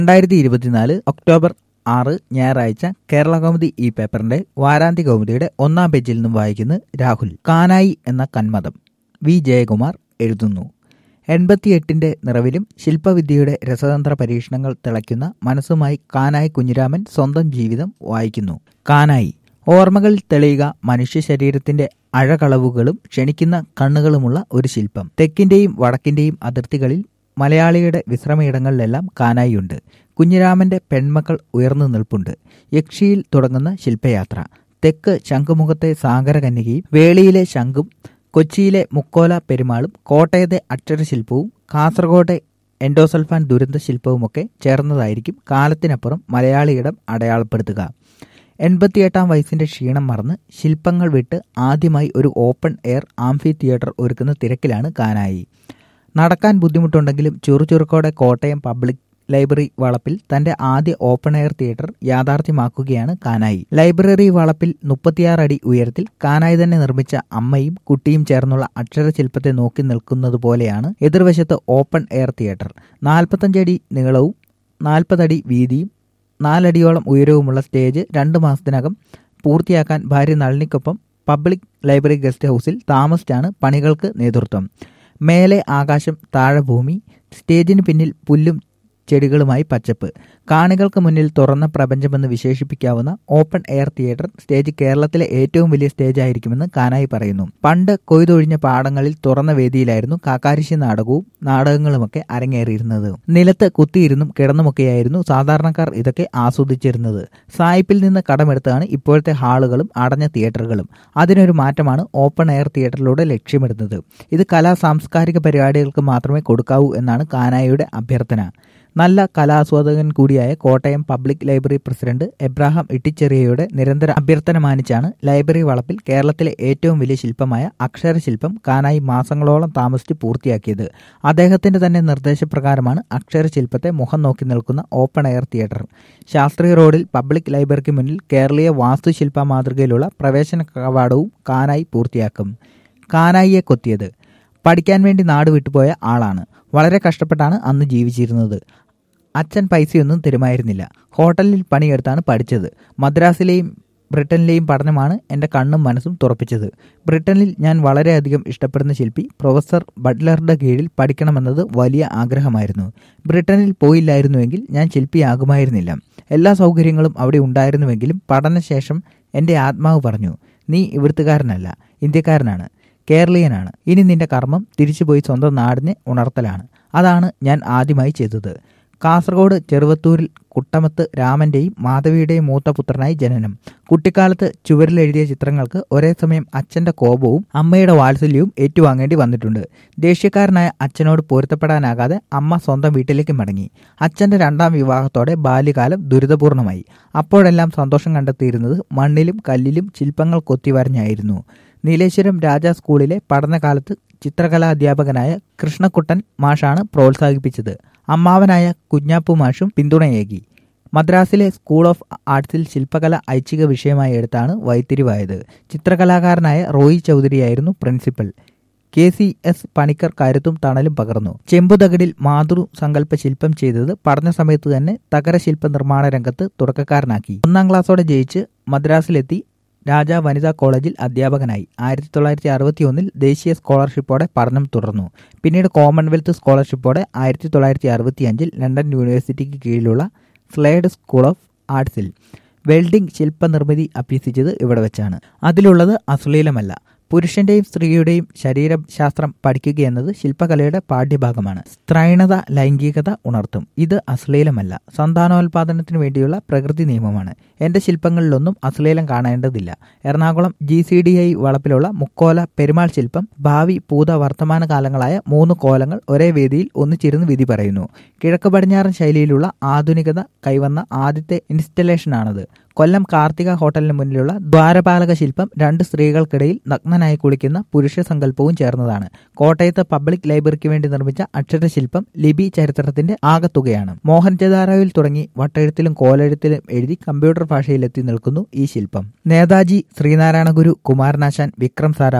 രണ്ടായിരത്തി ഇരുപത്തിനാല് ഒക്ടോബർ ആറ് ഞായറാഴ്ച കേരള കൗമുദി ഈ പേപ്പറിന്റെ വാരാന്ത്യ കൗമുദിയുടെ ഒന്നാം പേജിൽ നിന്നും വായിക്കുന്നു രാഹുൽ കാനായി എന്ന കന്മതം വി ജയകുമാർ എഴുതുന്നു എൺപത്തിയെട്ടിന്റെ നിറവിലും ശില്പവിദ്യയുടെ രസതന്ത്ര പരീക്ഷണങ്ങൾ തിളയ്ക്കുന്ന മനസ്സുമായി കാനായി കുഞ്ഞിരാമൻ സ്വന്തം ജീവിതം വായിക്കുന്നു കാനായി ഓർമ്മകളിൽ തെളിയുക മനുഷ്യ ശരീരത്തിന്റെ അഴകളവുകളും ക്ഷണിക്കുന്ന കണ്ണുകളുമുള്ള ഒരു ശില്പം തെക്കിന്റെയും വടക്കിന്റെയും അതിർത്തികളിൽ മലയാളിയുടെ വിശ്രമയിടങ്ങളിലെല്ലാം കാനായിയുണ്ട് കുഞ്ഞിരാമന്റെ പെൺമക്കൾ ഉയർന്നു നിൽപ്പുണ്ട് യക്ഷിയിൽ തുടങ്ങുന്ന ശില്പയാത്ര തെക്ക് ശംഖുമുഖത്തെ സാഗരകന്യകയും വേളിയിലെ ശംഖും കൊച്ചിയിലെ മുക്കോല പെരുമാളും കോട്ടയത്തെ അക്ഷരശില്പവും കാസർഗോട്ടെ എൻഡോസൾഫാൻ ദുരന്ത ശില്പവുമൊക്കെ ചേർന്നതായിരിക്കും കാലത്തിനപ്പുറം മലയാളിയിടം അടയാളപ്പെടുത്തുക എൺപത്തിയെട്ടാം വയസ്സിന്റെ ക്ഷീണം മറന്ന് ശില്പങ്ങൾ വിട്ട് ആദ്യമായി ഒരു ഓപ്പൺ എയർ ആംഫി തിയേറ്റർ ഒരുക്കുന്ന തിരക്കിലാണ് കാനായി നടക്കാൻ ബുദ്ധിമുട്ടുണ്ടെങ്കിലും ചുറുചുറുക്കോടെ കോട്ടയം പബ്ലിക് ലൈബ്രറി വളപ്പിൽ തന്റെ ആദ്യ ഓപ്പൺ എയർ തിയേറ്റർ യാഥാർത്ഥ്യമാക്കുകയാണ് കാനായി ലൈബ്രറി വളപ്പിൽ മുപ്പത്തിയാറ് അടി ഉയരത്തിൽ കാനായി തന്നെ നിർമ്മിച്ച അമ്മയും കുട്ടിയും ചേർന്നുള്ള അക്ഷരശില്പത്തെ നോക്കി നിൽക്കുന്നത് പോലെയാണ് എതിർവശത്ത് ഓപ്പൺ എയർ തിയേറ്റർ നാൽപ്പത്തഞ്ചടി നീളവും നാൽപ്പതടി വീതിയും നാലടിയോളം ഉയരവുമുള്ള സ്റ്റേജ് രണ്ട് മാസത്തിനകം പൂർത്തിയാക്കാൻ ഭാര്യ നളിനിക്കൊപ്പം പബ്ലിക് ലൈബ്രറി ഗസ്റ്റ് ഹൗസിൽ താമസിച്ചാണ് പണികൾക്ക് നേതൃത്വം മേലെ ആകാശം താഴെ ഭൂമി സ്റ്റേജിന് പിന്നിൽ പുല്ലും ചെടികളുമായി പച്ചപ്പ് കാണികൾക്ക് മുന്നിൽ തുറന്ന പ്രപഞ്ചമെന്ന് വിശേഷിപ്പിക്കാവുന്ന ഓപ്പൺ എയർ തിയേറ്റർ സ്റ്റേജ് കേരളത്തിലെ ഏറ്റവും വലിയ സ്റ്റേജ് ആയിരിക്കുമെന്ന് കാനായി പറയുന്നു പണ്ട് കൊയ്തൊഴിഞ്ഞ പാടങ്ങളിൽ തുറന്ന വേദിയിലായിരുന്നു കാക്കാരിശി നാടകവും നാടകങ്ങളുമൊക്കെ അരങ്ങേറിയിരുന്നത് നിലത്ത് കുത്തിയിരുന്നും കിടന്നുമൊക്കെയായിരുന്നു സാധാരണക്കാർ ഇതൊക്കെ ആസ്വദിച്ചിരുന്നത് സായിപ്പിൽ നിന്ന് കടമെടുത്താണ് ഇപ്പോഴത്തെ ഹാളുകളും അടഞ്ഞ തിയേറ്ററുകളും അതിനൊരു മാറ്റമാണ് ഓപ്പൺ എയർ തിയേറ്ററിലൂടെ ലക്ഷ്യമിടുന്നത് ഇത് കലാ സാംസ്കാരിക പരിപാടികൾക്ക് മാത്രമേ കൊടുക്കാവൂ എന്നാണ് കാനായിയുടെ അഭ്യർത്ഥന നല്ല കലാസ്വാദകൻ കൂടിയായ Kottayam public library president Abraham ഇട്ടിച്ചെറിയയുടെ നിരന്തര അഭ്യർത്ഥന മാനിച്ചാണ് ലൈബ്രറി വളപ്പിൽ കേരളത്തിലെ ഏറ്റവും വലിയ ശില്പമായ അക്ഷരശില്പം കാനായി മാസങ്ങളോളം താമസിച്ച് പൂർത്തിയാക്കിയത് അദ്ദേഹത്തിന്റെ തന്നെ നിർദ്ദേശപ്രകാരമാണ് അക്ഷരശില്പത്തെ മുഖം നോക്കി നിൽക്കുന്ന ഓപ്പൺ എയർ തിയേറ്റർ ശാസ്ത്രി റോഡിൽ പബ്ലിക് ലൈബ്രറിക്ക് മുന്നിൽ കേരളീയ വാസ്തുശില്പ മാതൃകയിലുള്ള പ്രവേശന കവാടവും കാനായി പൂർത്തിയാക്കും കാനായിയെ കൊത്തിയത് പഠിക്കാൻ വേണ്ടി നാട് വിട്ടുപോയ ആളാണ് വളരെ കഷ്ടപ്പെട്ടാണ് അന്ന് ജീവിച്ചിരുന്നത് അച്ഛൻ പൈസയൊന്നും തരുമായിരുന്നില്ല ഹോട്ടലിൽ പണിയെടുത്താണ് പഠിച്ചത് മദ്രാസിലെയും ബ്രിട്ടനിലെയും പഠനമാണ് എൻ്റെ കണ്ണും മനസ്സും തുറപ്പിച്ചത് ബ്രിട്ടനിൽ ഞാൻ വളരെയധികം ഇഷ്ടപ്പെടുന്ന ശില്പി പ്രൊഫസർ ബട്ട്ലറുടെ കീഴിൽ പഠിക്കണമെന്നത് വലിയ ആഗ്രഹമായിരുന്നു ബ്രിട്ടനിൽ പോയില്ലായിരുന്നുവെങ്കിൽ ഞാൻ ശില്പിയാകുമായിരുന്നില്ല എല്ലാ സൗകര്യങ്ങളും അവിടെ ഉണ്ടായിരുന്നുവെങ്കിലും പഠനശേഷം എൻ്റെ ആത്മാവ് പറഞ്ഞു നീ ഇവിടുത്തുകാരനല്ല ഇന്ത്യക്കാരനാണ് കേരളീയനാണ് ഇനി നിന്റെ കർമ്മം തിരിച്ചുപോയി സ്വന്തം നാടിനെ ഉണർത്തലാണ് അതാണ് ഞാൻ ആദ്യമായി ചെയ്തത് കാസർഗോഡ് ചെറുവത്തൂരിൽ കുട്ടമത്ത് രാമന്റെയും മാധവിയുടെയും മൂത്ത പുത്രനായി ജനനം കുട്ടിക്കാലത്ത് ചുവരിലെഴുതിയ ചിത്രങ്ങൾക്ക് ഒരേ സമയം അച്ഛന്റെ കോപവും അമ്മയുടെ വാത്സല്യവും ഏറ്റുവാങ്ങേണ്ടി വന്നിട്ടുണ്ട് ദേഷ്യക്കാരനായ അച്ഛനോട് പൊരുത്തപ്പെടാനാകാതെ അമ്മ സ്വന്തം വീട്ടിലേക്ക് മടങ്ങി അച്ഛന്റെ രണ്ടാം വിവാഹത്തോടെ ബാല്യകാലം ദുരിതപൂർണമായി അപ്പോഴെല്ലാം സന്തോഷം കണ്ടെത്തിയിരുന്നത് മണ്ണിലും കല്ലിലും ശില്പങ്ങൾ കൊത്തിവരഞ്ഞായിരുന്നു നീലേശ്വരം രാജാ സ്കൂളിലെ പഠനകാലത്ത് ചിത്രകലാ അധ്യാപകനായ കൃഷ്ണക്കുട്ടൻ മാഷാണ് പ്രോത്സാഹിപ്പിച്ചത് അമ്മാവനായ കുഞ്ഞാപ്പു മാഷും പിന്തുണയേകി മദ്രാസിലെ സ്കൂൾ ഓഫ് ആർട്സിൽ ശില്പകല ഐച്ഛിക വിഷയമായി എടുത്താണ് വൈത്തിരിവായത് ചിത്രകലാകാരനായ റോയി ചൗധരിയായിരുന്നു principal K C S Panicker കരുത്തും തണലും പകർന്നു ചെമ്പുതകടിൽ മാതൃ സങ്കല്പ ശില്പം ചെയ്തത് പഠന സമയത്ത് തന്നെ തകരശില്പ നിർമ്മാണ രംഗത്ത് തുടക്കക്കാരനാക്കി ഒന്നാം ക്ലാസ്സോടെ ജയിച്ച് മദ്രാസിലെത്തി രാജ വനിതാ കോളേജിൽ അധ്യാപകനായി ആയിരത്തി തൊള്ളായിരത്തി അറുപത്തി ഒന്നിൽ ദേശീയ സ്കോളർഷിപ്പോടെ പഠനം തുടർന്നു പിന്നീട് കോമൺവെൽത്ത് സ്കോളർഷിപ്പോടെ ആയിരത്തി തൊള്ളായിരത്തി അറുപത്തി അഞ്ചിൽ ലണ്ടൻ യൂണിവേഴ്സിറ്റിക്ക് കീഴിലുള്ള സ്ലേഡ് സ്കൂൾ ഓഫ് ആർട്സിൽ വെൽഡിംഗ് ശില്പനിർമ്മിതി അഭ്യസിച്ചത് ഇവിടെ വെച്ചാണ് അതിലുള്ളത് അശ്ലീലമല്ല പുരുഷന്റെയും സ്ത്രീയുടെയും ശരീരശാസ്ത്രം പഠിക്കുകയെന്നത് ശില്പകലയുടെ പാഠ്യഭാഗമാണ് സ്ത്രൈണത ലൈംഗികത ഉണർത്തും ഇത് അശ്ലീലമല്ല സന്താനോൽപാദനത്തിന് വേണ്ടിയുള്ള പ്രകൃതി നിയമമാണ് എന്റെ ശില്പങ്ങളിലൊന്നും അശ്ലീലം കാണേണ്ടതില്ല Ernakulam G C D I വളപ്പിലുള്ള മുക്കോല പെരുമാൾ ശില്പം ഭാവി പൂത വർത്തമാന കാലങ്ങളായ മൂന്ന് കോലങ്ങൾ ഒരേ വേദിയിൽ ഒന്നിച്ചിരുന്ന് വിധി പറയുന്നു കിഴക്ക് പടിഞ്ഞാറൻ ശൈലിയിലുള്ള ആധുനികത കൈവന്ന ആദ്യത്തെ ഇൻസ്റ്റലേഷനാണത് കൊല്ലം കാർത്തിക ഹോട്ടലിന് മുന്നിലുള്ള ദ്വാരപാലക ശില്പം രണ്ട് സ്ത്രീകൾക്കിടയിൽ നഗ്നനായി കുളിക്കുന്ന പുരുഷ സങ്കല്പവും ചേർന്നതാണ് കോട്ടയത്ത് പബ്ലിക് ലൈബ്രറിക്ക് വേണ്ടി നിർമ്മിച്ച അക്ഷരശില്പം ലിപി ചരിത്രത്തിന്റെ ആകത്തുകയാണ് മോഹൻജദാരോയിൽ തുടങ്ങി വട്ടെഴുത്തിലും കോലെഴുത്തിലും എഴുതി കമ്പ്യൂട്ടർ ഭാഷയിലെത്തി നിൽക്കുന്നു ഈ ശില്പം നേതാജി ശ്രീനാരായണ ഗുരു കുമാരനാശാൻ വിക്രം സാരാഭായി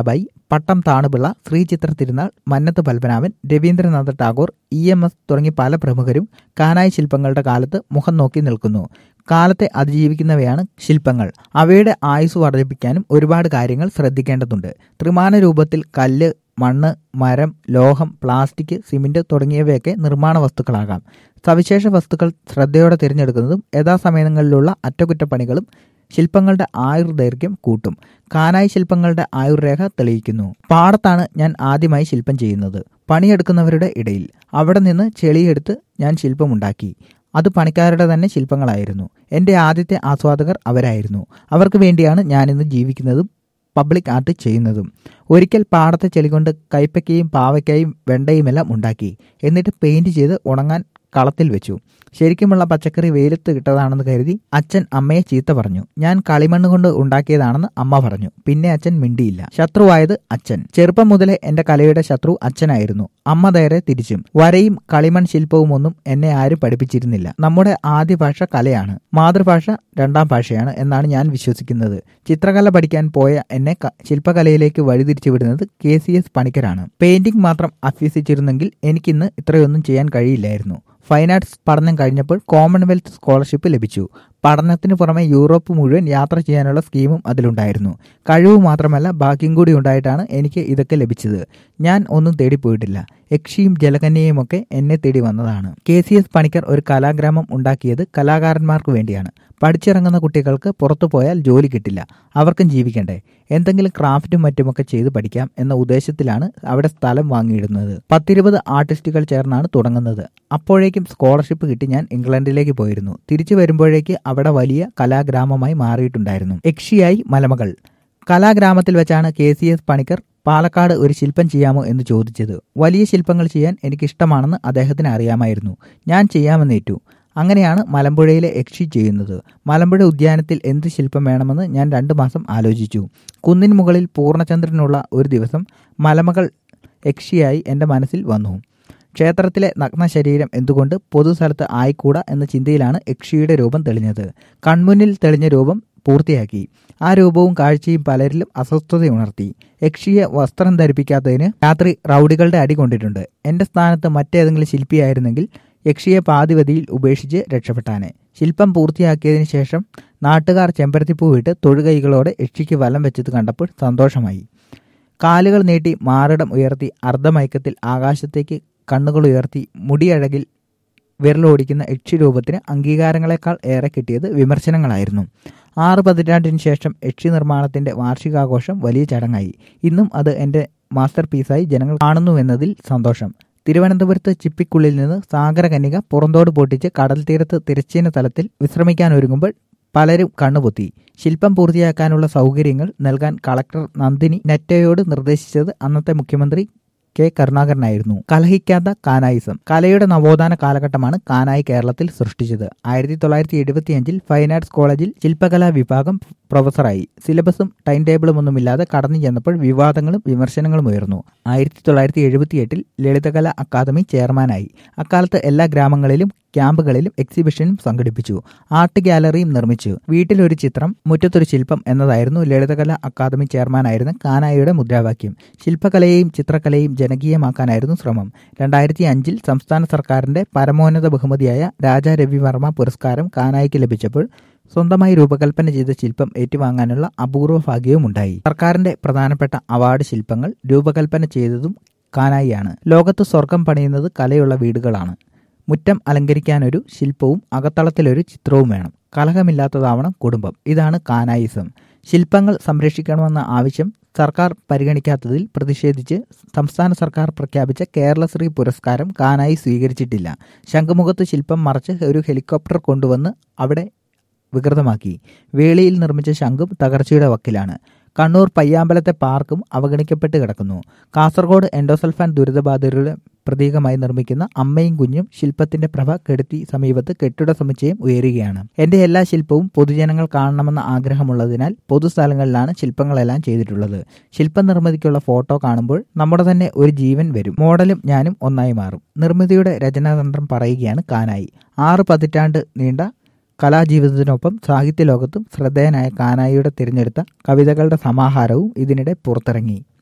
പട്ടം Thanupillai Sreechithra Thirunal Mannath Padmanabhan Rabindranath Tagore E M S തുടങ്ങി പല പ്രമുഖരും കാനായി ശില്പങ്ങളുടെ കാലത്ത് മുഖം നോക്കി നിൽക്കുന്നു കാലത്തെ അതിജീവിക്കുന്നവയാണ് ശില്പങ്ങൾ അവയുടെ ആയുസ് വർദ്ധിപ്പിക്കാനും ഒരുപാട് കാര്യങ്ങൾ ശ്രദ്ധിക്കേണ്ടതുണ്ട് ത്രിമാന രൂപത്തിൽ കല്ല് മണ്ണ് മരം ലോഹം പ്ലാസ്റ്റിക് സിമന്റ് തുടങ്ങിയവയൊക്കെ നിർമ്മാണ വസ്തുക്കളാകാം സവിശേഷ വസ്തുക്കൾ ശ്രദ്ധയോടെ തിരഞ്ഞെടുക്കുന്നതും യഥാസമയങ്ങളിലുള്ള അറ്റകുറ്റപ്പണികളും ശില്പങ്ങളുടെ ആയുർദൈർഘ്യം കൂട്ടും കാനായി ശില്പങ്ങളുടെ ആയുർരേഖ തെളിയിക്കുന്നു പാടത്താണ് ഞാൻ ആദ്യമായി ശില്പം ചെയ്യുന്നത് പണിയെടുക്കുന്നവരുടെ ഇടയിൽ അവിടെ നിന്ന് ചെളിയെടുത്ത് ഞാൻ ശില്പമുണ്ടാക്കി അത് പണിക്കാരുടെ തന്നെ ശില്പങ്ങളായിരുന്നു എൻ്റെ ആദ്യത്തെ ആസ്വാദകർ അവരായിരുന്നു അവർക്ക് വേണ്ടിയാണ് ഞാനിന്ന് ജീവിക്കുന്നതും പബ്ലിക് ആർട്ട് ചെയ്യുന്നതും ഒരിക്കൽ പാടത്തെ ചെളി കൊണ്ട് കൈപ്പയ്ക്കയും പാവയ്ക്കയും വെണ്ടയുമെല്ലാം ഉണ്ടാക്കി എന്നിട്ട് പെയിന്റ് ചെയ്ത് ഉണങ്ങാൻ കളത്തിൽ വെച്ചു ശരിക്കുമുള്ള പച്ചക്കറി വെയിലത്ത് ഇട്ടതാണെന്ന് കരുതി അച്ഛൻ അമ്മയെ ചീത്ത പറഞ്ഞു ഞാൻ കളിമണ്ണ് കൊണ്ട് ഉണ്ടാക്കിയതാണെന്ന് അമ്മ പറഞ്ഞു പിന്നെ അച്ഛൻ മിണ്ടിയില്ല ശത്രുവായത് അച്ഛൻ ചെറുപ്പം മുതലേ എന്റെ കലയുടെ ശത്രു അച്ഛനായിരുന്നു അമ്മ നേരെ തിരിച്ചും വരയും കളിമൺ ശില്പവും ഒന്നും എന്നെ ആരും പഠിപ്പിച്ചിരുന്നില്ല നമ്മുടെ ആദ്യ ഭാഷ കലയാണ് മാതൃഭാഷ രണ്ടാം ഭാഷയാണ് എന്നാണ് ഞാൻ വിശ്വസിക്കുന്നത് ചിത്രകല പഠിക്കാൻ പോയ എന്നെ ശില്പകലയിലേക്ക് വഴിതിരിച്ചു വിടുന്നത് കെ സി എസ് പണിക്കരാണ് പെയിന്റിംഗ് മാത്രം അഭ്യസിച്ചിരുന്നെങ്കിൽ എനിക്കിന്ന് ഇത്രയൊന്നും ചെയ്യാൻ കഴിയില്ലായിരുന്നു ഫൈൻ ആർട്സ് പഠനം കഴിഞ്ഞപ്പോൾ കോമൺവെൽത്ത് സ്കോളർഷിപ്പ് ലഭിച്ചു പഠനത്തിന് പുറമെ യൂറോപ്പ് മുഴുവൻ യാത്ര ചെയ്യാനുള്ള സ്കീമും അതിലുണ്ടായിരുന്നു കഴിവ് മാത്രമല്ല ഭാഗ്യം കൂടി ഉണ്ടായിട്ടാണ് എനിക്ക് ഇതൊക്കെ ലഭിച്ചത് ഞാൻ ഒന്നും തേടിപ്പോയിട്ടില്ല യക്ഷിയും ജലകന്യയും ഒക്കെ എന്നെ തേടി വന്നതാണ് കെ സി എസ് പണിക്കർ ഒരു കലാഗ്രാമം ഉണ്ടാക്കിയത് കലാകാരന്മാർക്ക് വേണ്ടിയാണ് പഠിച്ചിറങ്ങുന്ന കുട്ടികൾക്ക് പുറത്തു പോയാൽ ജോലി കിട്ടില്ല അവർക്കും ജീവിക്കണ്ടേ എന്തെങ്കിലും ക്രാഫ്റ്റും മറ്റുമൊക്കെ ചെയ്ത് പഠിക്കാം എന്ന ഉദ്ദേശത്തിലാണ് അവിടെ സ്ഥലം വാങ്ങിയിടുന്നത് പത്തിരുപത് ആർട്ടിസ്റ്റുകൾ ചേർന്നാണ് തുടങ്ങുന്നത് അപ്പോഴേക്കും സ്കോളർഷിപ്പ് കിട്ടി ഞാൻ ഇംഗ്ലണ്ടിലേക്ക് പോയിരുന്നു തിരിച്ചു വരുമ്പോഴേക്ക് അവിടെ വലിയ കലാഗ്രാമമായി മാറിയിട്ടുണ്ടായിരുന്നു യക്ഷിയായി മലമകൾ കലാഗ്രാമത്തിൽ വെച്ചാണ് K C S Panicker Palakkad ഒരു ശില്പം ചെയ്യാമോ എന്ന് ചോദിച്ചത് വലിയ ശില്പങ്ങൾ ചെയ്യാൻ എനിക്കിഷ്ടമാണെന്ന് അദ്ദേഹത്തിന് അറിയാമായിരുന്നു ഞാൻ ചെയ്യാമെന്നേറ്റു അങ്ങനെയാണ് മലമ്പുഴയിലെ യക്ഷി ചെയ്യുന്നത് മലമ്പുഴ ഉദ്യാനത്തിൽ എന്ത് ശില്പം വേണമെന്ന് ഞാൻ രണ്ടു മാസം ആലോചിച്ചു കുന്നിന് മുകളിൽ പൂർണ്ണചന്ദ്രനുള്ള ഒരു ദിവസം മലമകൾ യക്ഷിയായി എൻ്റെ മനസ്സിൽ വന്നു ക്ഷേത്രത്തിലെ നഗ്ന ശരീരം എന്തുകൊണ്ട് പൊതുസ്ഥലത്ത് ആയിക്കൂടാ എന്ന ചിന്തയിലാണ് യക്ഷിയുടെ രൂപം തെളിഞ്ഞത് കൺമുന്നിൽ തെളിഞ്ഞ രൂപം പൂർത്തിയാക്കി ആ രൂപവും കാഴ്ചയും പലരിലും അസ്വസ്ഥതയുണർത്തി യക്ഷിയെ വസ്ത്രം ധരിപ്പിക്കാത്തതിന് രാത്രി റൗഡികളുടെ അടി കൊണ്ടിട്ടുണ്ട് എന്റെ സ്ഥാനത്ത് മറ്റേതെങ്കിലും ശില്പിയായിരുന്നെങ്കിൽ യക്ഷിയെ പാതിവതിയിൽ ഉപേക്ഷിച്ച് രക്ഷപ്പെട്ടാനെ ശില്പം പൂർത്തിയാക്കിയതിനു ശേഷം നാട്ടുകാർ ചെമ്പരത്തിപ്പൂ വിട്ട് തൊഴുകൈകളോടെ യക്ഷിക്ക് വലം വെച്ചത് കണ്ടപ്പോൾ സന്തോഷമായി കാലുകൾ നീട്ടി മാറിടം ഉയർത്തി അർദ്ധമയക്കത്തിൽ ആകാശത്തേക്ക് കണ്ണുകൾ ഉയർത്തി മുടിയഴകിൽ വിരലോടിക്കുന്ന യക്ഷിരൂപത്തിന് അംഗീകാരങ്ങളെക്കാൾ ഏറെ കിട്ടിയത് വിമർശനങ്ങളായിരുന്നു ആറ് പതിറ്റാണ്ടിന് ശേഷം യക്ഷി നിർമ്മാണത്തിന്റെ വാർഷികാഘോഷം വലിയ ചടങ്ങായി ഇന്നും അത് എൻ്റെ മാസ്റ്റർ പീസായി ജനങ്ങൾ കാണുന്നുവെന്നതിൽ സന്തോഷം തിരുവനന്തപുരത്ത് ചിപ്പിക്കുള്ളിൽ നിന്ന് സാഗരകന്യക പുറന്തോട് പൊട്ടിച്ച് കടൽ തീരത്ത് തിരശ്ചീന തലത്തിൽ വിശ്രമിക്കാനൊരുങ്ങുമ്പോൾ പലരും കണ്ണുപൊത്തി ശില്പം പൂർത്തിയാക്കാനുള്ള സൗകര്യങ്ങൾ നൽകാൻ കളക്ടർ നന്ദിനി നെറ്റയോട് നിർദ്ദേശിച്ചത് അന്നത്തെ മുഖ്യമന്ത്രി കെ കരുണാകരനായിരുന്നു കലഹിക്കാത്ത കാനായിസം കലയുടെ നവോത്ഥാന കാലഘട്ടമാണ് കാനായി കേരളത്തിൽ സൃഷ്ടിച്ചത് ആയിരത്തി തൊള്ളായിരത്തി എഴുപത്തിയഞ്ചിൽ ഫൈൻ ആർട്സ് കോളേജിൽ ശില്പകലാ വിഭാഗം പ്രൊഫസറായി സിലബസും ടൈം ടേബിളും ഒന്നുമില്ലാതെ കടന്നു ചെന്നപ്പോൾ വിവാദങ്ങളും വിമർശനങ്ങളും ഉയർന്നു ആയിരത്തി തൊള്ളായിരത്തി എഴുപത്തിയെട്ടിൽ ലളിതകല അക്കാദമി ചെയർമാനായി അക്കാലത്ത് എല്ലാ ഗ്രാമങ്ങളിലും ക്യാമ്പുകളിലും എക്സിബിഷനും സംഘടിപ്പിച്ചു ആർട്ട് ഗാലറിയും നിർമ്മിച്ചു വീട്ടിലൊരു ചിത്രം മുറ്റത്തൊരു ശില്പം എന്നതായിരുന്നു ലളിതകല അക്കാദമി ചെയർമാനായിരുന്ന കാനായിയുടെ മുദ്രാവാക്യം ശില്പകലയെയും ചിത്രകലയും ജനകീയമാക്കാനായിരുന്നു ശ്രമം രണ്ടായിരത്തി അഞ്ചിൽ സംസ്ഥാന സർക്കാരിന്റെ പരമോന്നത ബഹുമതിയായ രാജാ രവിവർമ്മ പുരസ്കാരം കാനായിക്ക് ലഭിച്ചപ്പോൾ സ്വന്തമായി രൂപകൽപ്പന ചെയ്ത ശില്പം ഏറ്റുവാങ്ങാനുള്ള അപൂർവ ഭാഗ്യവും ഉണ്ടായി സർക്കാരിന്റെ പ്രധാനപ്പെട്ട അവാർഡ് ശില്പങ്ങൾ രൂപകൽപ്പന ചെയ്തതും കാനായിയാണ് ലോകത്ത് സ്വർഗം പണിയുന്നത് കലയുള്ള വീടുകളാണ് മുറ്റം അലങ്കരിക്കാനൊരു ശില്പവും അകത്തളത്തിലൊരു ചിത്രവും വേണം കലഹമില്ലാത്തതാവണം കുടുംബം ഇതാണ് കാനായിസം ശില്പങ്ങൾ സംരക്ഷിക്കണമെന്ന ആവശ്യം സർക്കാർ പരിഗണിക്കാത്തതിൽ പ്രതിഷേധിച്ച് സംസ്ഥാന സർക്കാർ പ്രഖ്യാപിച്ച കേരളശ്രീ പുരസ്കാരം കാനായി സ്വീകരിച്ചിട്ടില്ല ശംഖുമുഖത്ത് ശില്പം മറച്ച് ഒരു ഹെലികോപ്റ്റർ കൊണ്ടുവന്ന് അവിടെ വികൃതമാക്കി വേളിയിൽ നിർമ്മിച്ച ശംഖും തകർച്ചയുടെ വക്കിലാണ് കണ്ണൂർ പയ്യാമ്പലത്തെ പാർക്കും അവഗണിക്കപ്പെട്ട് കിടക്കുന്നു കാസർഗോഡ് എൻഡോസൾഫാൻ ദുരിതബാധിതരുടെ പ്രതീകമായി നിർമ്മിക്കുന്ന അമ്മയും കുഞ്ഞും ശില്പത്തിന്റെ പ്രഭ കെടുത്തി സമീപത്ത് കെട്ടിട സമുച്ചയം ഉയരുകയാണ് എന്റെ എല്ലാ ശില്പവും പൊതുജനങ്ങൾ കാണണമെന്ന ആഗ്രഹമുള്ളതിനാൽ പൊതുസ്ഥലങ്ങളിലാണ് ശില്പങ്ങളെല്ലാം ചെയ്തിട്ടുള്ളത് ശില്പനിർമ്മിതിക്കുള്ള ഫോട്ടോ കാണുമ്പോൾ നമ്മുടെ തന്നെ ഒരു ജീവൻ വരും മോഡലും ഞാനും ഒന്നായി മാറും നിർമ്മിതിയുടെ രചനാതന്ത്രം പറയുകയാണ് കാനായി ആറ് പതിറ്റാണ്ട് നീണ്ട കലാജീവിതത്തിനൊപ്പം സാഹിത്യലോകത്തും ശ്രദ്ധേയനായ കാനായിയുടെ തിരഞ്ഞെടുത്ത കവിതകളുടെ സമാഹാരവും ഇതിനിടെ പുറത്തിറങ്ങി